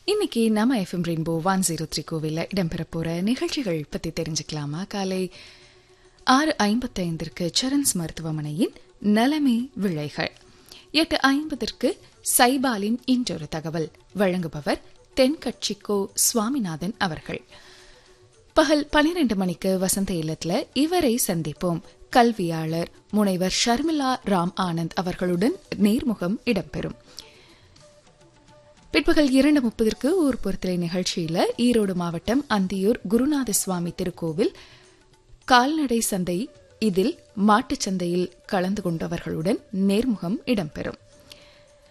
இன்னைக்கு நம்ம FM rainbow one zero three கோவிலில் இடம்பெற போற நிகழ்ச்சிகள் பத்தி தெரிஞ்சுக்கலாமா காலை ஆறு ஐம்பத்தைந்திற்கு சரண்ஸ் மருத்துவமனையின் நலமே விழைகள் எட்டு ஐம்பதற்கு சைபாலின் இன்றொரு தகவல் வழங்குபவர் தென்கட்சிக்கோ சுவாமிநாதன் அவர்கள் பகல் பனிரெண்டு மணிக்கு வசந்த இல்லத்துல இவரை சந்திப்போம் கல்வியாளர் முனைவர் ஷர்மிளா ராம் ஆனந்த் அவர்களுடன் நேர்முகம் இடம்பெறும் பிற்பகல் இரண்டு முப்பதற்கு ஊர் பொறுத்தலை நிகழ்ச்சியில ஈரோடு மாவட்டம் அந்தியூர் குருநாத சுவாமி திருக்கோவில் கால்நடை சந்தை இதில் மாட்டுச் சந்தையில் கலந்து கொண்டவர்களுடன் நேர்முகம் இடம்பெறும்